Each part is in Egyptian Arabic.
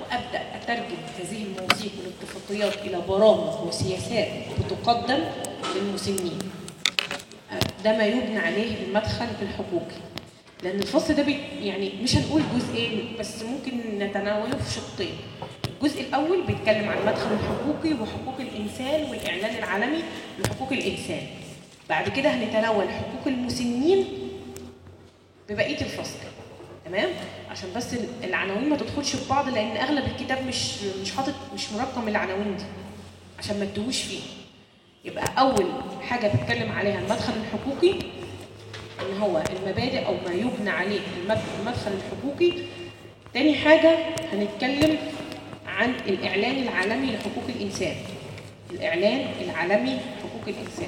وابدا اترجم هذه المواثيق والاتفاقيات الى برامج وسياسات بتقدم للمسنين ده ما يبنى عليه المدخل الحقوقي لان الفصل ده بي يعني مش هنقول جزئين بس ممكن نتناوله في شقين الجزء الاول بيتكلم عن المدخل الحقوقي وحقوق الانسان والاعلان العالمي لحقوق الانسان بعد كده هنتناول حقوق المسنين ببقيه الفصل تمام عشان بس العناوين ما تدخلش في بعض لان اغلب الكتاب مش مش حاطط مش مرقم العناوين دي عشان ما تدوش فيه يبقى اول حاجه بتكلم عليها المدخل الحقوقي ان هو المبادئ او ما يبنى عليه المدخل الحقوقي تاني حاجه هنتكلم عن الاعلان العالمي لحقوق الانسان الاعلان العالمي لحقوق الانسان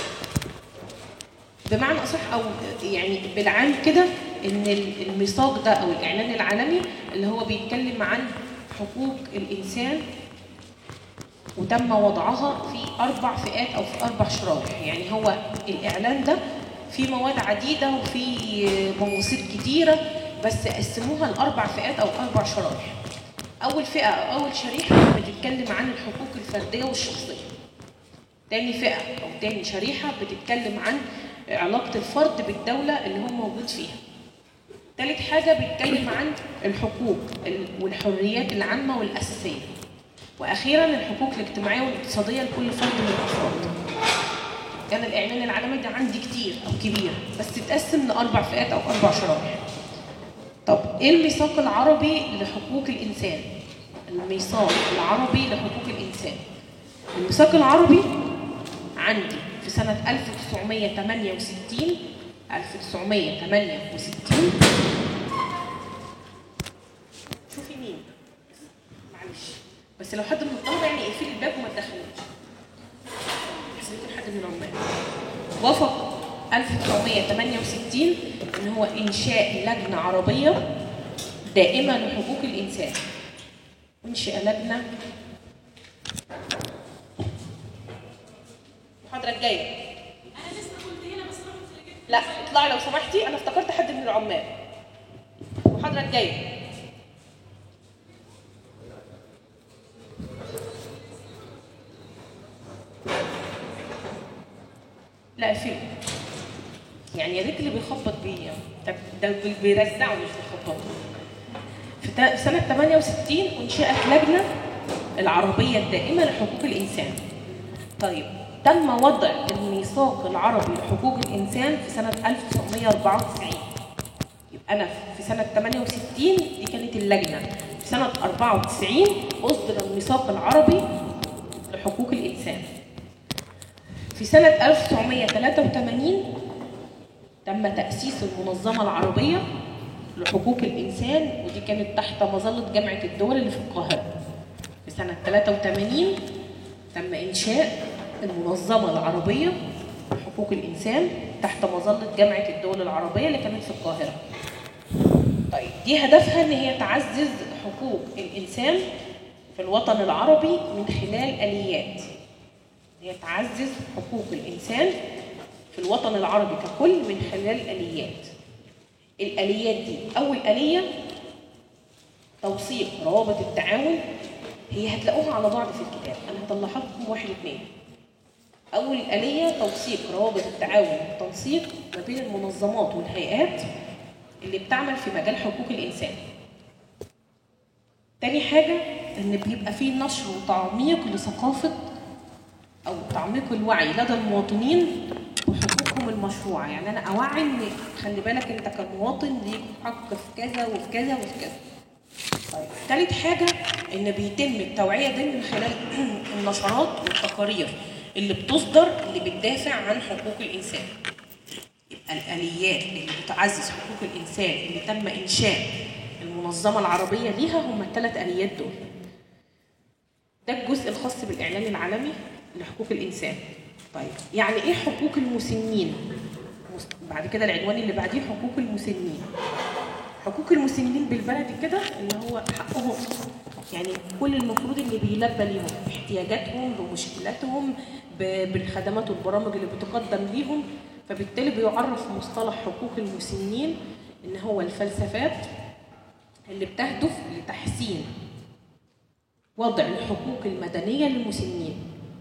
بمعنى اصح او يعني بالعام كده ان الميثاق ده او الاعلان العالمي اللي هو بيتكلم عن حقوق الانسان وتم وضعها في اربع فئات او في اربع شرائح يعني هو الاعلان ده في مواد عديده وفي مواثيق كتيره بس قسموها لاربع فئات او اربع شرائح اول فئه او اول شريحه بتتكلم عن الحقوق الفرديه والشخصيه تاني فئه او تاني شريحه بتتكلم عن علاقه الفرد بالدوله اللي هو موجود فيها تالت حاجه بيتكلم عن الحقوق والحريات العامه والاساسيه واخيرا الحقوق الاجتماعيه والاقتصاديه لكل فرد من الافراد كان الاعلان العالمي ده عندي كتير او كبير بس اتقسم لاربع فئات او اربع شرائح طب ايه الميثاق العربي لحقوق الانسان الميثاق العربي لحقوق الانسان الميثاق العربي عندي في سنة 1968 1968 شوفي مين معلش بس لو حد من الطلبة يعني اقفلي الباب وما تدخلوش احسن يكون حد من العمال وافق 1968 ان هو انشاء لجنة عربية دائمة لحقوق الانسان انشئ لجنة المحاضرة الجاية انا لسه كنت هنا بس رحت لقيت لا اطلعي لو سمحتي انا افتكرت حد من العمال المحاضرة الجاية لا فين يعني يا ريت اللي بيخبط بيه طب ده بي- بيرزعوا مش بيخبطوا في تا- سنة 68 انشئت لجنة العربية الدائمة لحقوق الإنسان طيب تم وضع الميثاق العربي لحقوق الإنسان في سنة 1994 يبقى أنا في سنة 68 دي كانت اللجنة في سنة 94 أصدر الميثاق العربي لحقوق الإنسان في سنة 1983 تم تأسيس المنظمة العربية لحقوق الإنسان ودي كانت تحت مظلة جامعة الدول اللي في القاهرة في سنة 83 تم إنشاء المنظمة العربية لحقوق الإنسان تحت مظلة جامعة الدول العربية اللي كانت في القاهرة طيب دي هدفها إن هي تعزز حقوق الإنسان في الوطن العربي من خلال آليات هي تعزز حقوق الإنسان في الوطن العربي ككل من خلال آليات الآليات دي أول آلية توثيق روابط التعاون هي هتلاقوها على بعض في الكتاب أنا هطلعها لكم واحد اتنين أول آلية توثيق روابط التعاون والتنسيق ما بين المنظمات والهيئات اللي بتعمل في مجال حقوق الإنسان تاني حاجة إن بيبقى فيه نشر وتعميق لثقافة او تعميق الوعي لدى المواطنين بحقوقهم المشروعه يعني انا اوعي ان خلي بالك انت كمواطن ليك حق في كذا وفي كذا وفي كذا طيب ثالث حاجه ان بيتم التوعيه دي من خلال النشرات والتقارير اللي بتصدر اللي بتدافع عن حقوق الانسان يبقى الاليات اللي بتعزز حقوق الانسان اللي تم انشاء المنظمه العربيه ليها هم الثلاث اليات دول ده الجزء الخاص بالإعلان العالمي لحقوق الإنسان. طيب يعني إيه حقوق المسنين؟ مس- بعد كده العنوان اللي بعديه حقوق المسنين. حقوق المسنين بالبلدي كده اللي هو حقهم يعني كل المفروض اللي بيلبى ليهم احتياجاتهم بمشكلاتهم ب- بالخدمات والبرامج اللي بتقدم ليهم فبالتالي بيعرف مصطلح حقوق المسنين ان هو الفلسفات اللي بتهدف لتحسين وضع الحقوق المدنية للمسنين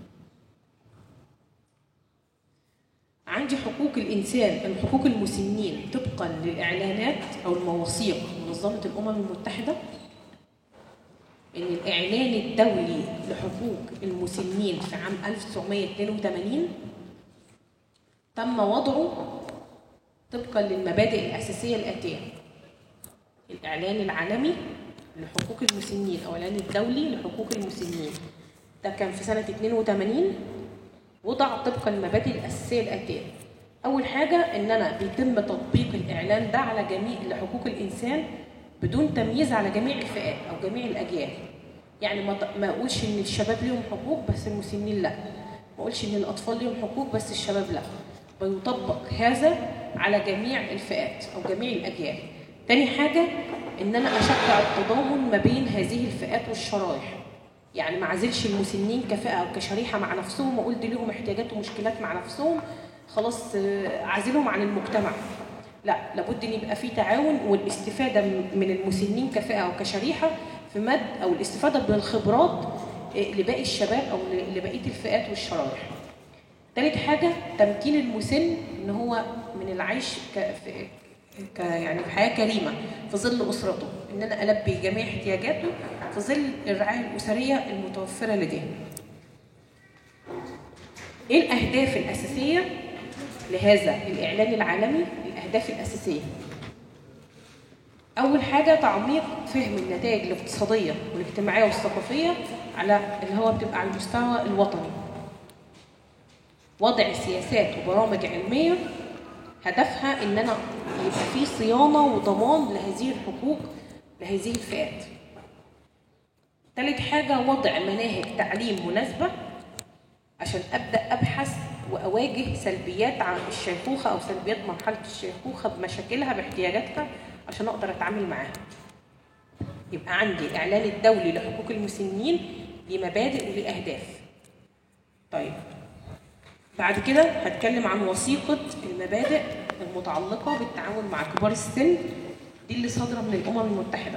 عندي حقوق الإنسان الحقوق المسنين طبقا للإعلانات أو المواثيق منظمة الأمم المتحدة إن الإعلان الدولي لحقوق المسنين في عام 1982 تم وضعه طبقا للمبادئ الأساسية الآتية الإعلان العالمي لحقوق المسنين أو الإعلان الدولي لحقوق المسنين ده كان في سنة 82 وضع طبقا للمبادئ الأساسية الآتية أول حاجة إن أنا بيتم تطبيق الإعلان ده على جميع لحقوق الإنسان بدون تمييز على جميع الفئات أو جميع الأجيال يعني ما ما أقولش إن الشباب ليهم حقوق بس المسنين لا ما أقولش إن الأطفال ليهم حقوق بس الشباب لا بيطبق هذا على جميع الفئات أو جميع الأجيال تاني حاجة إن أنا أشجع التضامن ما بين هذه الفئات والشرائح يعني ما عزلش المسنين كفئة أو كشريحة مع نفسهم وأقول دي لهم احتياجات ومشكلات مع نفسهم خلاص آه، أعزلهم عن المجتمع لا لابد ان يبقى في تعاون والاستفاده من المسنين كفئه او كشريحه في مد او الاستفاده بالخبرات آه، لباقي الشباب او ل- لبقيه الفئات والشرائح. تالت حاجه تمكين المسن ان هو من العيش ك... في... ك... يعني في حياه كريمه في ظل اسرته ان انا البي جميع احتياجاته في ظل الرعايه الاسريه المتوفره لديه. ايه الاهداف الاساسيه لهذا الاعلان العالمي الاهداف الاساسيه اول حاجه تعميق فهم النتائج الاقتصاديه والاجتماعيه والثقافيه على اللي هو بتبقى على المستوى الوطني وضع سياسات وبرامج علميه هدفها ان انا يبقى في صيانه وضمان لهذه الحقوق لهذه الفئات ثالث حاجه وضع مناهج تعليم مناسبه عشان ابدا ابحث واواجه سلبيات عن الشيخوخه او سلبيات مرحله الشيخوخه بمشاكلها باحتياجاتها عشان اقدر اتعامل معاها. يبقى عندي الاعلان الدولي لحقوق المسنين لمبادئ ولاهداف. طيب بعد كده هتكلم عن وثيقه المبادئ المتعلقه بالتعامل مع كبار السن دي اللي صادره من الامم المتحده.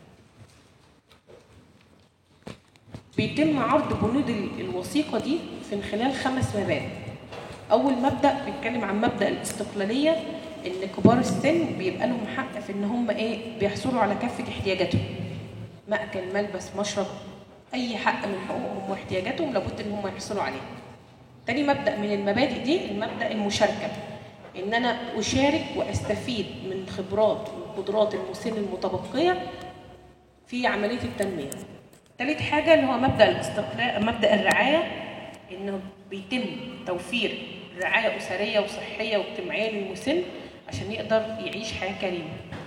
بيتم عرض بنود ال- الوثيقة دي من خلال خمس مبادئ أول مبدأ بيتكلم عن مبدأ الاستقلالية إن كبار السن بيبقى لهم حق في إن هم إيه بيحصلوا على كافة احتياجاتهم مأكل ملبس مشرب أي حق من حقوقهم واحتياجاتهم لابد إن هم يحصلوا عليه تاني مبدأ من المبادئ دي المبدأ المشاركة إن أنا أشارك وأستفيد من خبرات وقدرات المسن المتبقية في عملية التنمية تالت حاجة اللي هو مبدأ الاستقلال مبدأ الرعاية إنه بيتم توفير رعاية أسرية وصحية واجتماعية للمسن عشان يقدر يعيش حياة كريمة.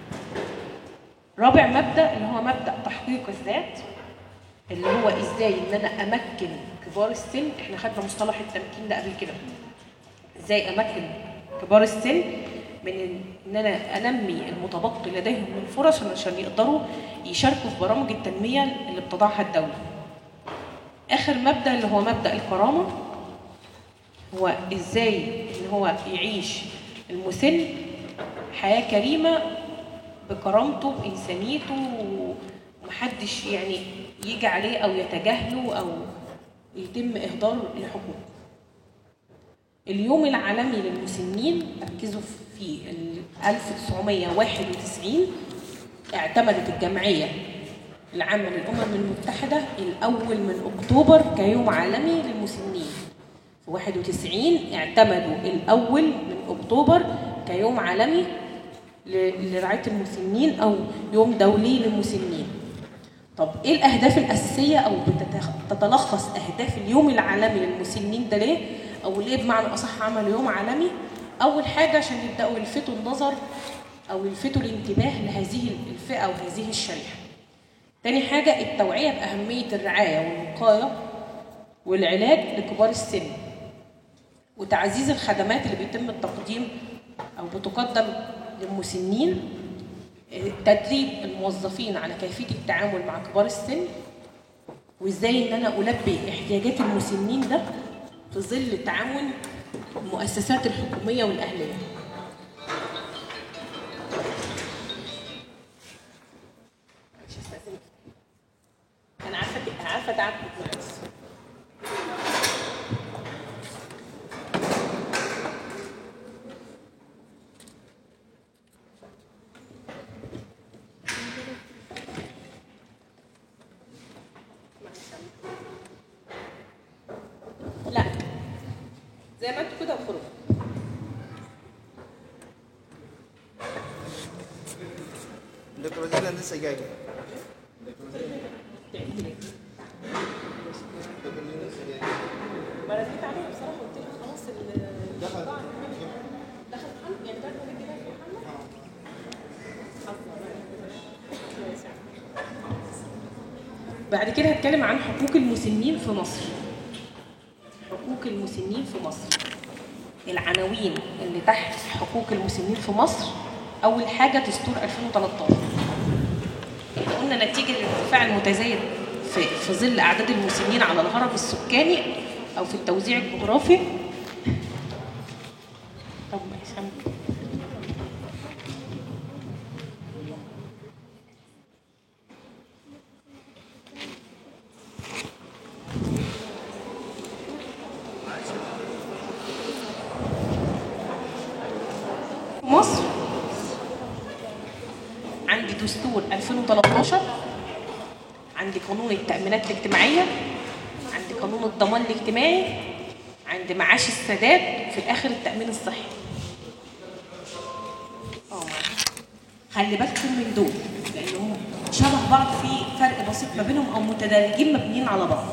رابع مبدأ اللي هو مبدأ تحقيق الذات اللي هو ازاي ان انا امكن كبار السن احنا خدنا مصطلح التمكين ده قبل كده ازاي امكن كبار السن من إن- ان انا انمي المتبقي لديهم من فرص عشان يقدروا يشاركوا في برامج التنميه اللي بتضعها الدوله اخر مبدا اللي هو مبدا الكرامه هو ازاي ان هو يعيش المسن حياه كريمه بكرامته بانسانيته ومحدش يعني يجي عليه او يتجاهله او يتم اهدار لحقوقه اليوم العالمي للمسنين ركزوا في ال 1991 اعتمدت الجمعية العامة للأمم المتحدة الأول من أكتوبر كيوم عالمي للمسنين في 91 اعتمدوا الأول من أكتوبر كيوم عالمي ل- لرعاية المسنين أو يوم دولي للمسنين طب ايه الاهداف الاساسيه او بتتخ- تتلخص اهداف اليوم العالمي للمسنين ده ليه او ليه بمعنى اصح عملوا يوم عالمي اول حاجه عشان يبداوا يلفتوا النظر او يلفتوا الانتباه لهذه الفئه وهذه الشريحه تاني حاجه التوعيه باهميه الرعايه والوقايه والعلاج لكبار السن وتعزيز الخدمات اللي بيتم التقديم او بتقدم للمسنين تدريب الموظفين على كيفيه التعامل مع كبار السن وازاي ان انا البي احتياجات المسنين ده في ظل تعاون المؤسسات الحكوميه والاهليه. معلش استاذنك. انا عارفه عارفه عارفه تعبت معلش لا زي ما انتوا كده وخرجوا دكتور زينة لسه جاية ما رديت عليها بصراحه قلت لها خلاص ال- دخل. دخل حمل يعني دخل كده في حمل حظنا بقى. ماشي. بعد كده هتكلم عن حقوق المسنين في مصر حقوق المسنين في مصر العناوين اللي تحت حقوق المسنين في مصر اول حاجه دستور 2013 احنا قلنا نتيجه الارتفاع المتزايد في في ظل اعداد المسنين على الهرم السكاني او في التوزيع الجغرافي طب سامي. في مصر عندي دستور 2013 عندي قانون التأمينات الاجتماعية عندي قانون الضمان الاجتماعي عندي معاش السادات وفي الآخر التأمين الصحي اه معاش. خلي بالكم من دول لأنهم شبه بعض في فرق بسيط ما بينهم أو متدرجين مبنيين على بعض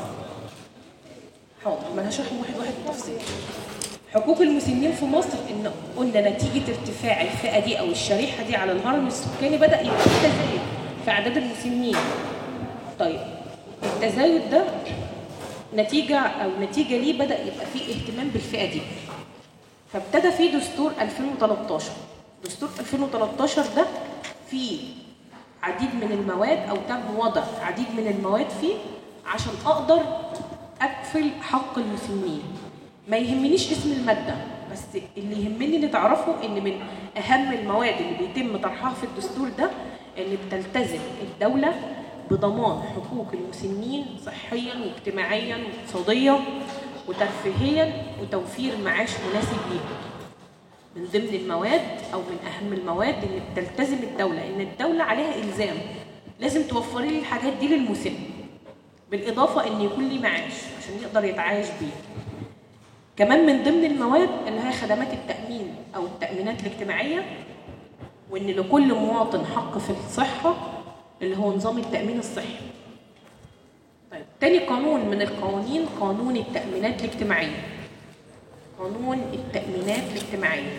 حاضر ما انا هشرحهم واحد واحد بالتفصيل حقوق المسنين في مصر ان قلنا نتيجه ارتفاع الفئه دي او الشريحه دي على الهرم السكاني بدا يبقى في تزايد في اعداد المسنين. طيب التزايد ده نتيجه او نتيجه ليه بدا يبقى فيه اهتمام بالفئه دي. فابتدى في دستور 2013 دستور 2013 ده فيه عديد من المواد او تم وضع عديد من المواد فيه عشان اقدر اكفل حق المسنين ما يهمنيش اسم الماده بس اللي يهمني اللي تعرفه ان من اهم المواد اللي بيتم طرحها في الدستور ده ان بتلتزم الدوله بضمان حقوق المسنين صحيا واجتماعيا واقتصاديا وترفيهيا وتوفير معاش مناسب ليهم من ضمن المواد او من اهم المواد اللي بتلتزم الدوله ان الدوله عليها الزام لازم توفري لي الحاجات دي للمسن بالاضافه ان يكون لي معاش عشان يقدر يتعايش بيه كمان من ضمن المواد اللي هي خدمات التامين او التامينات الاجتماعيه وان لكل مواطن حق في الصحه اللي هو نظام التامين الصحي طيب تاني قانون من القوانين قانون التامينات الاجتماعيه قانون التأمينات الاجتماعية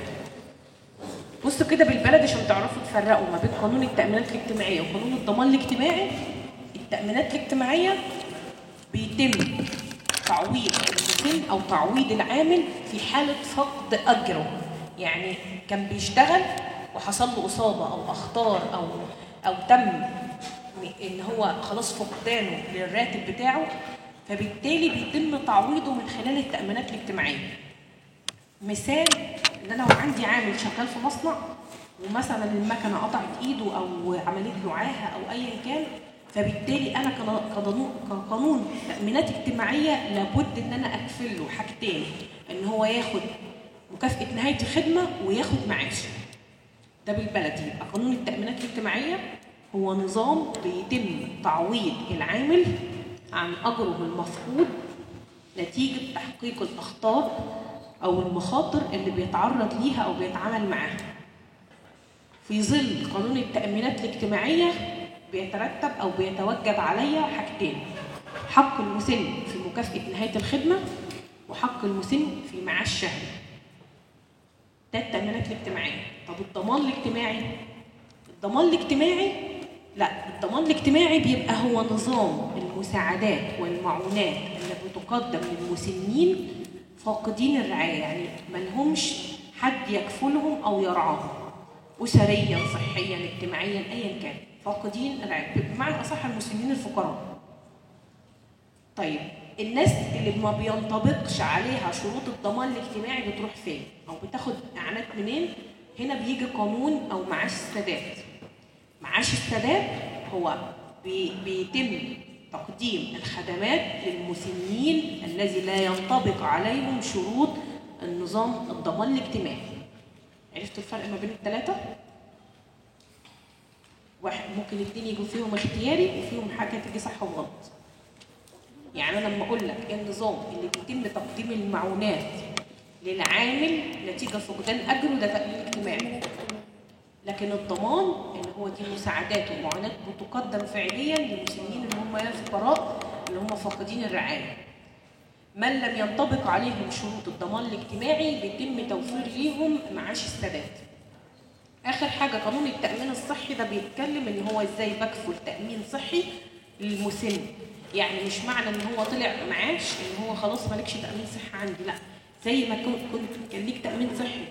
بصوا كده بالبلد عشان تعرفوا تفرقوا ما بين قانون التأمينات الاجتماعية وقانون الضمان الاجتماعي التأمينات الاجتماعية بيتم تعويض المسن أو تعويض العامل في حالة فقد أجره يعني كان بيشتغل وحصل له إصابة أو أخطار أو أو تم إن هو خلاص فقدانه للراتب بتاعه فبالتالي بيتم تعويضه من خلال التأمينات الاجتماعية مثال ان انا لو عندي عامل شغال في مصنع ومثلا المكنه قطعت ايده او عملت له عاهه او ايا كان فبالتالي انا كنا- كقانون كقانون تامينات اجتماعيه لابد ان انا اكفل له حاجتين ان هو ياخد مكافاه نهايه الخدمه وياخد معاش ده بالبلدي يبقى قانون التامينات الاجتماعيه هو نظام بيتم تعويض العامل عن اجره المفقود نتيجة تحقيق الأخطار أو المخاطر اللي بيتعرض ليها أو بيتعامل معاها. في ظل قانون التأمينات الاجتماعية بيترتب أو بيتوجب عليا حاجتين حق المسن في مكافأة نهاية الخدمة وحق المسن في معاش شهري. ده التأمينات الاجتماعية. طب الضمان الاجتماعي؟ الضمان الاجتماعي لا الضمان الاجتماعي بيبقى هو نظام المساعدات والمعونات اللي بتقدم للمسنين فاقدين الرعايه يعني ملهمش حد يكفلهم او يرعاهم اسريا صحيا اجتماعيا ايا كان فاقدين الرعايه بمعنى اصح المسنين الفقراء طيب الناس اللي ما بينطبقش عليها شروط الضمان الاجتماعي بتروح فين او بتاخد اعانات منين هنا بيجي قانون او معاش السادات معاش السادات هو بي بيتم تقديم الخدمات للمسنين الذي لا ينطبق عليهم شروط النظام الضمان الاجتماعي عرفتوا الفرق ما بين الثلاثة؟ واحد ممكن اتنين يجوا فيهم اختياري وفيهم حاجة تيجي صح وغلط يعني انا لما اقول لك النظام اللي بيتم تقديم المعونات للعامل نتيجه فقدان اجره ده تامين اجتماعي لكن الضمان ان هو دي مساعدات ومعونات بتقدم فعليا للمسنين اللي هم يا الفقراء اللي هم فاقدين الرعايه من لم ينطبق عليهم شروط الضمان الاجتماعي بيتم توفير ليهم معاش السداد اخر حاجه قانون التامين الصحي ده بيتكلم ان هو ازاي بكفل تامين صحي للمسن يعني مش معنى ان هو طلع معاش ان هو خلاص مالكش تامين صحي عندي لا زي ما كنت كنت كان ليك تامين صحي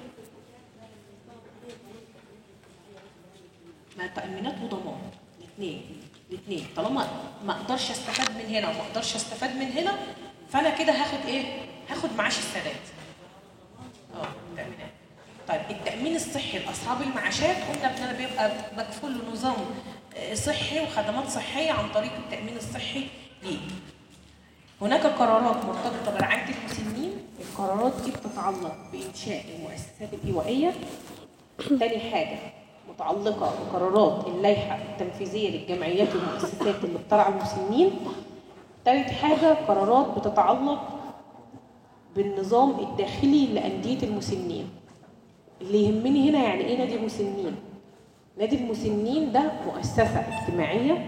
ما تامينات وضمان الاثنين الاثنين طالما ما اقدرش استفاد من هنا وما اقدرش استفاد من هنا فانا كده هاخد ايه هاخد معاش السداد اه تامينات طيب التامين الصحي لاصحاب المعاشات قلنا ان انا بيبقى مكفول له نظام آه، صحي وخدمات صحيه عن طريق التامين الصحي ليه هناك قرارات مرتبطه برعايه المسنين القرارات دي بتتعلق بانشاء المؤسسات الايوائيه تاني حاجه متعلقه بقرارات اللائحه التنفيذيه للجمعيات والمؤسسات اللي بترعى المسنين تالت حاجه قرارات بتتعلق بالنظام الداخلي لانديه المسنين اللي يهمني هنا يعني ايه نادي مسنين نادي المسنين ده مؤسسه اجتماعيه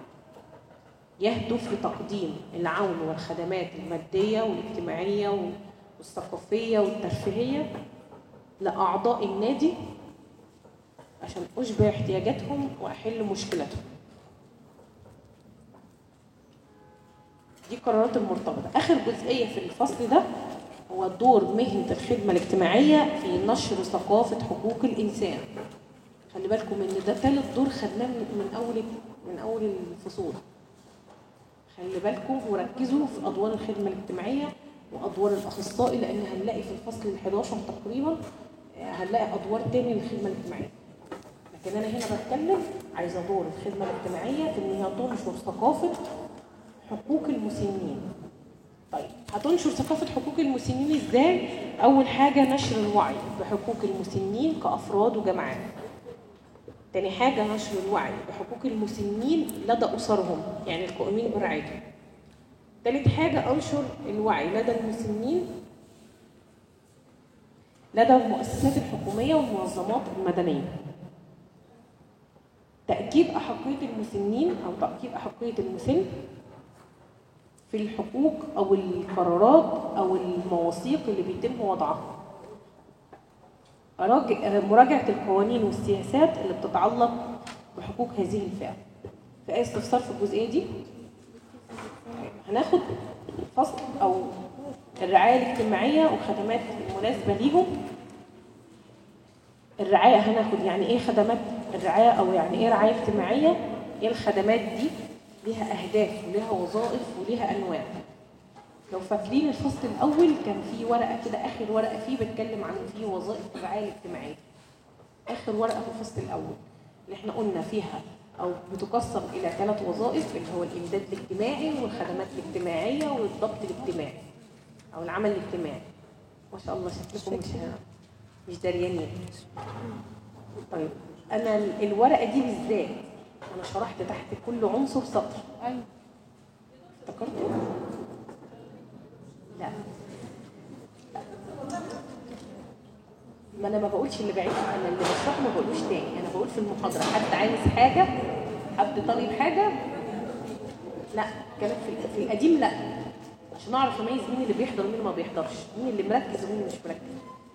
يهدف لتقديم العون والخدمات الماديه والاجتماعيه والثقافيه والترفيهيه لاعضاء النادي عشان اشبع احتياجاتهم واحل مشكلاتهم دي القرارات المرتبطه اخر جزئيه في الفصل ده هو دور مهنه الخدمه الاجتماعيه في نشر ثقافه حقوق الانسان خلي بالكم ان ده ثالث دور خدناه من من اول من اول الفصول خلي بالكم وركزوا في ادوار الخدمه الاجتماعيه وادوار الاخصائي لان هنلاقي في الفصل ال 11 تقريبا آه، هنلاقي ادوار تاني للخدمه الاجتماعيه لكن انا هنا بتكلم عايزه دور الخدمه الاجتماعيه في ان هي تنشر ثقافه حقوق المسنين طيب هتنشر ثقافه حقوق المسنين ازاي اول حاجه نشر الوعي بحقوق المسنين كافراد وجماعات تاني حاجة نشر الوعي بحقوق المسنين لدى أسرهم يعني القائمين برعايتهم تالت حاجة أنشر الوعي لدى المسنين لدى المؤسسات الحكومية والمنظمات المدنية تأكيد أحقية المسنين أو تأكيد أحقية المسن في الحقوق أو القرارات أو المواثيق اللي بيتم وضعها أراجع- مراجعة القوانين والسياسات اللي بتتعلق بحقوق هذه الفئة في أي استفسار في الجزئية دي هناخد فصل أو الرعاية الاجتماعية والخدمات المناسبة ليهم الرعاية هناخد يعني إيه خدمات الرعاية أو يعني إيه رعاية اجتماعية إيه الخدمات دي ليها أهداف وليها وظائف وليها أنواع لو فاكرين الفصل الاول كان في ورقه كده اخر ورقه فيه بتكلم عن فيه وظائف الرعايه الاجتماعيه اخر ورقه في الفصل الاول اللي احنا قلنا فيها او بتقسم الى ثلاث وظائف اللي هو الامداد الاجتماعي والخدمات الاجتماعيه والضبط الاجتماعي او العمل الاجتماعي ما شاء الله شكلكم مش مش دريانين طيب انا ال- الورقه دي بالذات انا شرحت تحت كل عنصر سطر ايوه افتكرتوا لا ما انا ما بقولش اللي بعيد انا اللي بشرحه ما بقولوش تاني انا بقول في المحاضره حد عايز حاجه حد طالب حاجه لا كلام في, في القديم لا عشان اعرف اميز مين اللي بيحضر ومين اللي ما بيحضرش مين اللي مركز ومين اللي مش مركز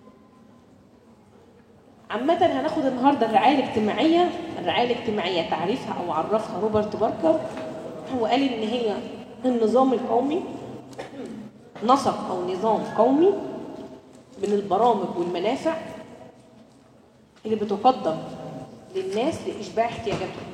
عامة هناخد النهارده الرعاية الاجتماعية، الرعاية الاجتماعية تعريفها أو عرفها روبرت باركر هو قال إن هي النظام القومي نسق أو نظام قومي من البرامج والمنافع اللي بتقدم للناس لإشباع احتياجاتهم.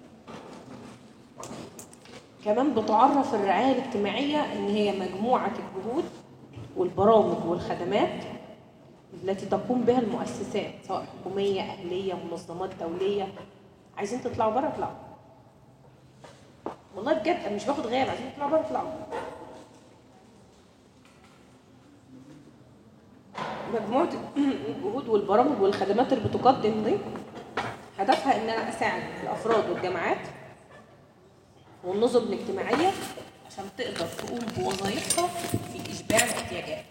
كمان بتعرف الرعاية الاجتماعية إن هي مجموعة الجهود والبرامج والخدمات التي تقوم بها المؤسسات سواء حكومية أهلية منظمات دولية عايزين تطلعوا بره اطلعوا والله بجد انا مش باخد غياب عشان تطلعوا بره اطلعوا مجموعة الجهود والبرامج والخدمات اللي بتقدم دي هدفها ان انا اساعد الافراد والجامعات والنظم الاجتماعية عشان تقدر تقوم بوظائفها في اشباع الاحتياجات.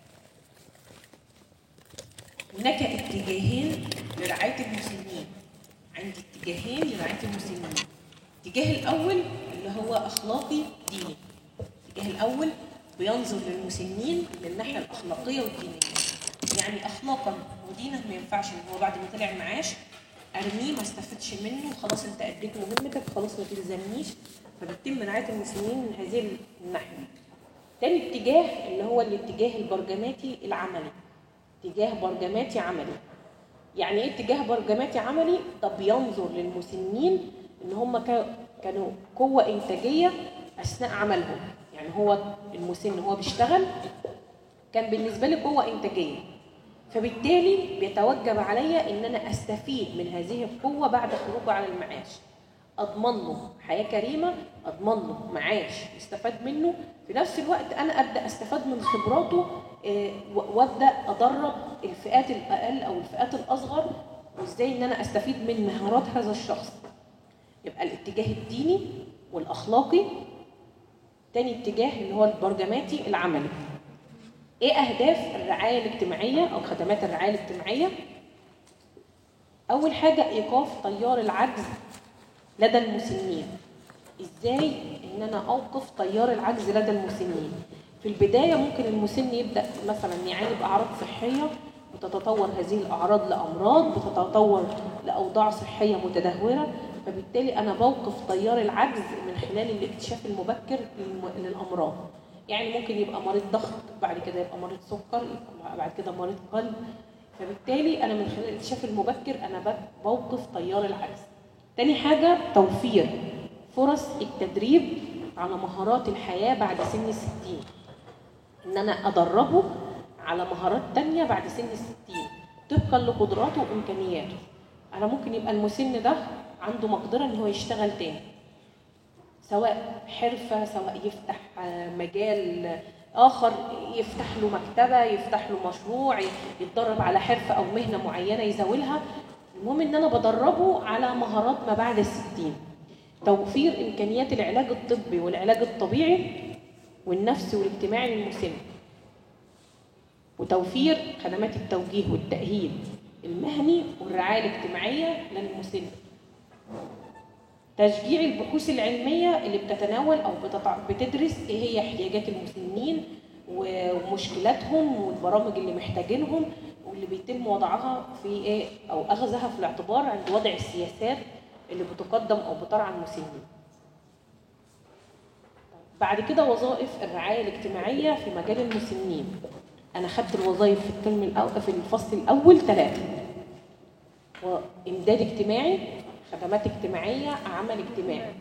هناك اتجاهين لرعاية المسنين. عندي اتجاهين لرعاية المسنين. الاتجاه الأول اللي هو أخلاقي ديني. الاتجاه الأول بينظر للمسنين من الناحية الأخلاقية والدينية. يعني أخلاقا ودينا ما ينفعش إن هو بعد ما طلع معاش أرميه ما استفدش منه خلاص أنت أديت مهمتك خلاص ما تلزمنيش فبتتم رعاية المسنين من هذه الناحية. تاني اتجاه اللي هو الاتجاه البرجماتي العملي. اتجاه برجماتي عملي. يعني ايه اتجاه برجماتي عملي؟ ده بينظر للمسنين ان هم كا- كانوا قوة انتاجية اثناء عملهم، يعني هو المسن هو بيشتغل كان بالنسبة لي قوة انتاجية. فبالتالي بيتوجب عليا ان انا استفيد من هذه القوة بعد خروجه على المعاش. اضمن له حياة كريمة، اضمن له معاش يستفاد منه، في نفس الوقت انا ابدا استفاد من خبراته آه، و- وابدا ادرب الفئات الاقل او الفئات الاصغر وازاي ان انا استفيد من مهارات هذا الشخص. يبقى الاتجاه الديني والاخلاقي تاني اتجاه اللي هو البرجماتي العملي. ايه اهداف الرعايه الاجتماعيه او خدمات الرعايه الاجتماعيه؟ اول حاجه ايقاف تيار العجز لدى المسنين. ازاي ان انا اوقف تيار العجز لدى المسنين؟ في البدايه ممكن المسن يبدا مثلا يعاني باعراض صحيه وتتطور هذه الاعراض لامراض بتتطور لاوضاع صحيه متدهوره فبالتالي انا بوقف تيار العجز من خلال الاكتشاف المبكر للم- للامراض يعني ممكن يبقى مريض ضغط بعد كده يبقى مريض سكر يبقى بعد كده مريض قلب فبالتالي انا من خلال الاكتشاف المبكر انا ب- بوقف تيار العجز تاني حاجه توفير فرص التدريب على مهارات الحياه بعد سن الستين ان انا ادربه على مهارات تانية بعد سن الستين طبقا لقدراته وامكانياته انا ممكن يبقى المسن ده عنده مقدره ان هو يشتغل تاني سواء حرفه سواء يفتح آه، مجال اخر يفتح له مكتبه يفتح له مشروع يتدرب على حرفه او مهنه معينه يزاولها المهم ان انا بدربه على مهارات ما بعد الستين توفير امكانيات العلاج الطبي والعلاج الطبيعي والنفسي والاجتماعي للمسن وتوفير خدمات التوجيه والتأهيل المهني والرعاية الاجتماعية للمسن تشجيع البحوث العلمية اللي بتتناول أو بتتع... بتدرس إيه هي احتياجات المسنين ومشكلاتهم والبرامج اللي محتاجينهم واللي بيتم وضعها في إيه أو أخذها في الاعتبار عند وضع السياسات اللي بتقدم أو بترعى المسنين. بعد كده وظائف الرعاية الاجتماعية في مجال المسنين. أنا خدت الوظائف في الترم الأول في الفصل الأول ثلاثة. وإمداد اجتماعي، خدمات اجتماعية، عمل اجتماعي.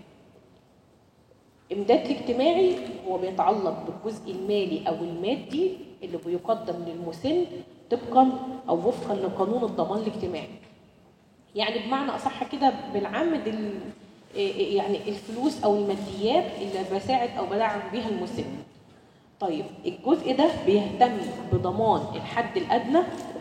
إمداد الاجتماعي هو بيتعلق بالجزء المالي أو المادي اللي بيقدم للمسن طبقا أو وفقا لقانون الضمان الاجتماعي. يعني بمعنى أصح كده بالعام دي ال- يعني الفلوس أو الماديات اللي بساعد أو بدعم بيها المسن. طيب الجزء ده بيهتم بضمان الحد الأدنى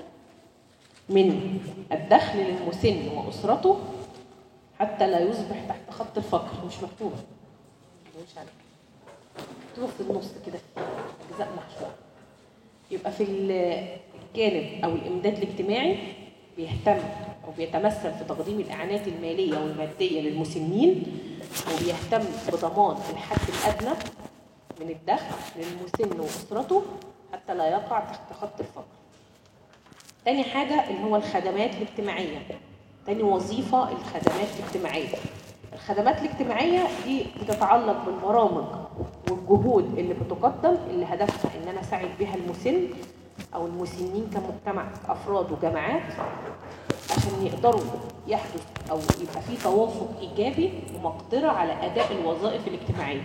من الدخل للمسن وأسرته حتى لا يصبح تحت خط الفقر مش مكتوبة مش عارف مكتوبة في النص كده في أجزاء محشورة يبقى في الجانب أو الإمداد الاجتماعي بيهتم أو بيتمثل في تقديم الإعانات المالية والمادية للمسنين وبيهتم بضمان الحد الأدنى من الدخل للمسن وأسرته حتى لا يقع تحت خط الفقر. تاني حاجة اللي هو الخدمات الاجتماعية. تاني وظيفة الخدمات الاجتماعية. الخدمات الاجتماعية دي بتتعلق بالبرامج والجهود اللي بتقدم اللي هدفها ان انا اساعد بيها المسن او المسنين كمجتمع افراد وجماعات عشان يقدروا يحدث او يبقى في توافق ايجابي ومقدره على اداء الوظائف الاجتماعيه.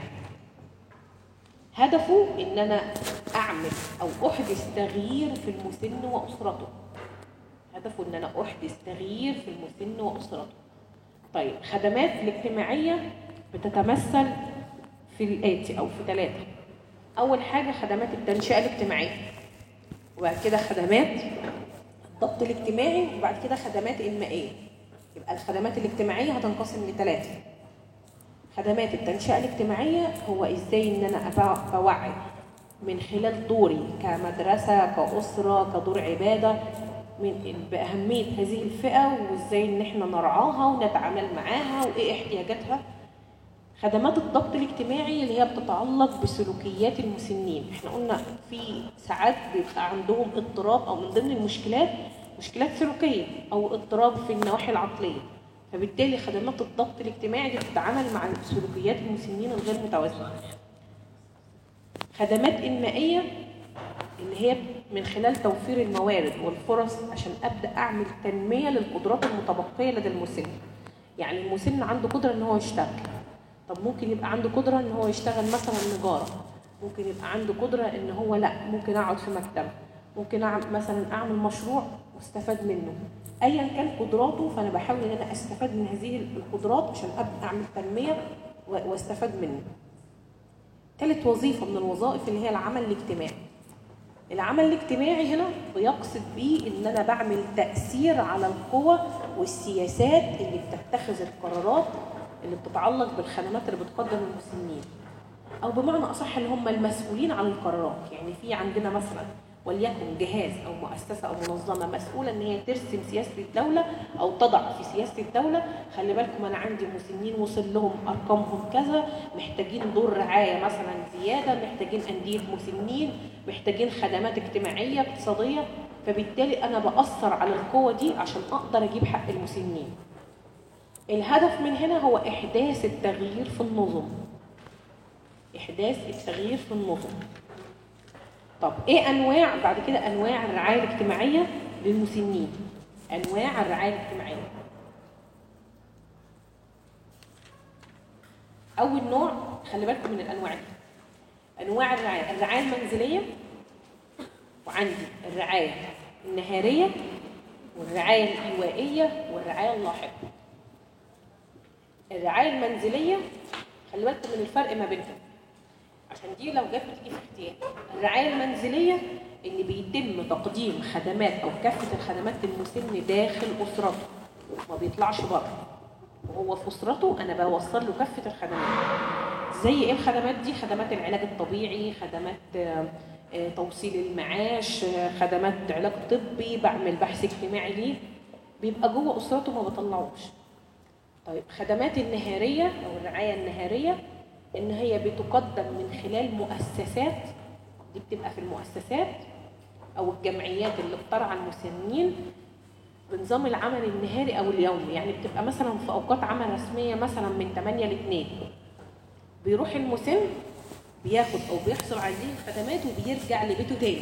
هدفه ان انا اعمل او احدث تغيير في المسن واسرته. هدفه ان انا احدث تغيير في المسن واسرته. طيب خدمات الاجتماعيه بتتمثل في الآتي أو في ثلاثة أول حاجة خدمات التنشئة الاجتماعية وبعد كده خدمات الضبط الاجتماعي وبعد كده خدمات إنمائية يبقى الخدمات الاجتماعية هتنقسم لثلاثة خدمات التنشئة الاجتماعية هو إزاي إن أنا أبع- بوعي من خلال دوري كمدرسة كأسرة كدور عبادة من بأهمية هذه الفئة وإزاي إن إحنا نرعاها ونتعامل معاها وإيه احتياجاتها خدمات الضبط الاجتماعي اللي هي بتتعلق بسلوكيات المسنين احنا قلنا في ساعات بيبقى عندهم اضطراب او من ضمن المشكلات مشكلات سلوكيه او اضطراب في النواحي العقليه فبالتالي خدمات الضبط الاجتماعي دي بتتعامل مع سلوكيات المسنين الغير متوازنه خدمات انمائيه اللي هي من خلال توفير الموارد والفرص عشان ابدا اعمل تنميه للقدرات المتبقيه لدى المسن يعني المسن عنده قدره ان هو يشتغل طب ممكن يبقى عنده قدره ان هو يشتغل مثلا نجاره ممكن يبقى عنده قدره ان هو لا ممكن اقعد في مكتب ممكن أعمل مثلا اعمل مشروع واستفاد منه ايا كان قدراته فانا بحاول ان انا استفاد من هذه القدرات عشان ابدا اعمل تنميه و- واستفاد منه ثالث وظيفه من الوظائف اللي هي العمل الاجتماعي العمل الاجتماعي هنا بيقصد بيه ان انا بعمل تاثير على القوى والسياسات اللي بتتخذ القرارات اللي بتتعلق بالخدمات اللي بتقدم للمسنين او بمعنى اصح اللي هم المسؤولين عن القرارات يعني في عندنا مثلا وليكن جهاز او مؤسسه او منظمه مسؤوله ان هي ترسم سياسه الدوله او تضع في سياسه الدوله خلي بالكم انا عندي مسنين وصل لهم ارقامهم كذا محتاجين دور رعايه مثلا زياده محتاجين انديه مسنين محتاجين خدمات اجتماعيه اقتصاديه فبالتالي انا باثر على القوه دي عشان اقدر اجيب حق المسنين الهدف من هنا هو احداث التغيير في النظم احداث التغيير في النظم طب ايه انواع بعد كده انواع الرعايه الاجتماعيه للمسنين انواع الرعايه الاجتماعيه اول نوع خلي بالكم من الانواع دي انواع الرعايه الرعايه المنزليه وعندي الرعايه النهاريه والرعايه الايوائيه والرعايه اللاحقه الرعايه المنزليه خلي بالكم من الفرق ما بينهم عشان دي لو جت بتيجي في اختيار الرعايه المنزليه اللي بيتم تقديم خدمات او كافه الخدمات للمسن داخل اسرته ما بيطلعش بره وهو في اسرته انا بوصل له كافه الخدمات زي ايه الخدمات دي خدمات العلاج الطبيعي خدمات آه، آه، توصيل المعاش آه، خدمات علاج طبي بعمل بحث اجتماعي ليه بيبقى جوه اسرته ما بطلعوش طيب خدمات النهارية أو الرعاية النهارية إن هي بتقدم من خلال مؤسسات دي بتبقى في المؤسسات أو الجمعيات اللي بترعى المسنين بنظام العمل النهاري أو اليومي يعني بتبقى مثلا في أوقات عمل رسمية مثلا من 8 ل 2 بيروح المسن بياخد أو بيحصل على هذه الخدمات وبيرجع لبيته تاني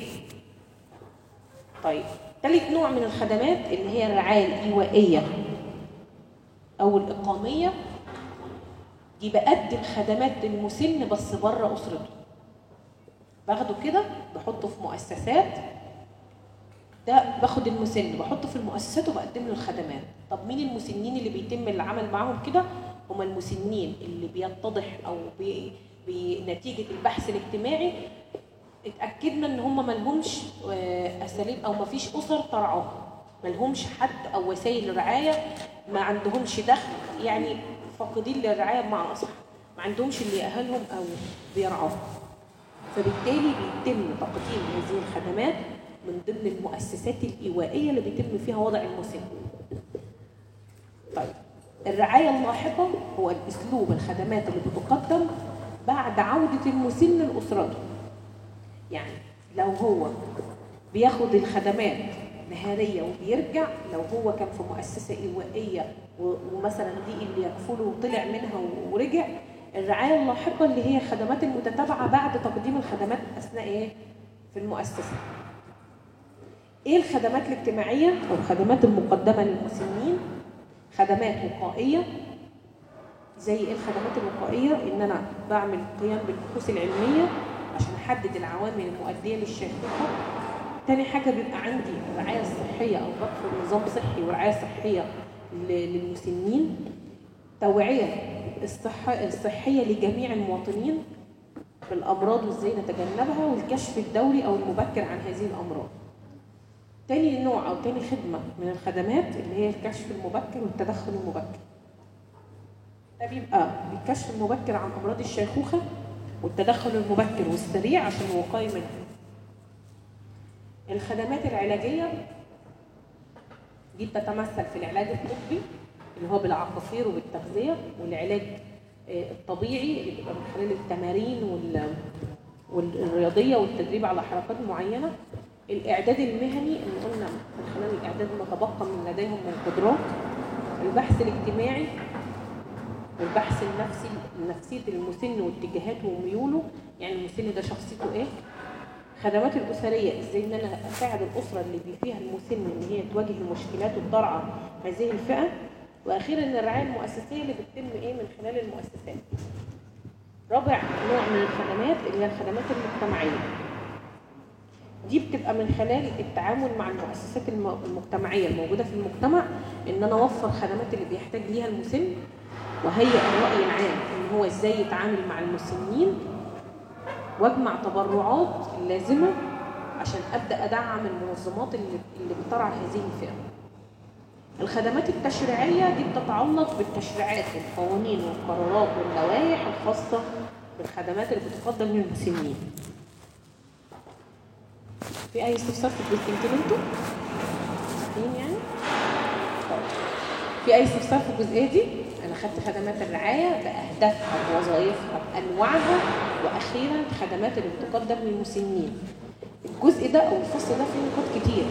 طيب ثالث نوع من الخدمات اللي هي الرعاية الإيوائية او الاقاميه دي بقدم خدمات للمسن بس بره اسرته باخده كده بحطه في مؤسسات ده باخد المسن بحطه في المؤسسات وبقدم له الخدمات طب مين المسنين اللي بيتم العمل معاهم كده هم المسنين اللي بيتضح او بي بنتيجه البحث الاجتماعي اتاكدنا ان هم ملهمش آه، اساليب او مفيش اسر ترعاهم ملهمش حد او وسائل رعايه ما عندهمش دخل يعني فاقدين للرعايه بمعنى اصح ما عندهمش اللي يأهلهم او بيرعاهم فبالتالي بيتم تقديم هذه الخدمات من ضمن المؤسسات الإيوائية اللي بيتم فيها وضع المسن طيب الرعاية اللاحقة هو الأسلوب الخدمات اللي بتقدم بعد عودة المسن لأسرته يعني لو هو بياخد الخدمات نهارية وبيرجع لو هو كان في مؤسسة إيوائية و- ومثلا دي اللي يكفله وطلع منها و- ورجع الرعاية اللاحقة اللي هي الخدمات المتتابعة بعد تقديم الخدمات أثناء إيه؟ في المؤسسة ايه الخدمات الاجتماعيه او الخدمات المقدمه للمسنين خدمات وقائيه زي ايه الخدمات الوقائيه ان انا بعمل قيام بالبحوث العلميه عشان احدد العوامل المؤديه للشيخوخه تاني حاجه بيبقى عندي الرعايه الصحيه او وقف نظام صحي ورعايه صحيه ل- للمسنين توعيه الصحة الصحية لجميع المواطنين بالأمراض وإزاي نتجنبها والكشف الدوري أو المبكر عن هذه الأمراض تاني نوع أو تاني خدمة من الخدمات اللي هي الكشف المبكر والتدخل المبكر ده بيبقى الكشف المبكر عن أمراض الشيخوخة والتدخل المبكر والسريع عشان الوقاية منها الخدمات العلاجية دي بتتمثل في العلاج الطبي اللي هو بالعقاقير وبالتغذية والعلاج آه، الطبيعي اللي بيبقى من خلال التمارين وال والرياضية والتدريب على حركات معينة الإعداد المهني اللي قلنا من خلال الإعداد ما تبقى من لديهم من قدرات البحث الاجتماعي والبحث النفسي نفسية المسن واتجاهاته وميوله يعني المسن ده شخصيته ايه خدمات الأسرية ازاي ان انا اساعد الأسرة اللي بي فيها المسن ان هي تواجه المشكلات وتضرع هذه الفئة واخيرا الرعاية المؤسسية اللي بتتم ايه من خلال المؤسسات رابع نوع من الخدمات اللي هي الخدمات المجتمعية دي بتبقى من خلال التعامل مع المؤسسات الم- المجتمعية الموجودة في المجتمع ان انا اوفر خدمات اللي بيحتاج ليها المسن وهيئ الرأي العام ان هو ازاي يتعامل مع المسنين واجمع تبرعات اللازمة عشان ابدا ادعم المنظمات اللي اللي بترعى هذه الفئة الخدمات التشريعية دي بتتعلق بالتشريعات والقوانين والقرارات واللوائح الخاصة بالخدمات اللي بتقدم للمسنين في أي استفسار في الجزئين كده انتوا؟ صحيين يعني؟ طيب. في أي استفسار في الجزئية دي؟ أنا خدت خدمات الرعاية بأهدافها بوظائفها بأنواعها وأخيرا خدمات اللي بتقدم للمسنين. الجزء ده أو الفصل ده فيه نقاط كتير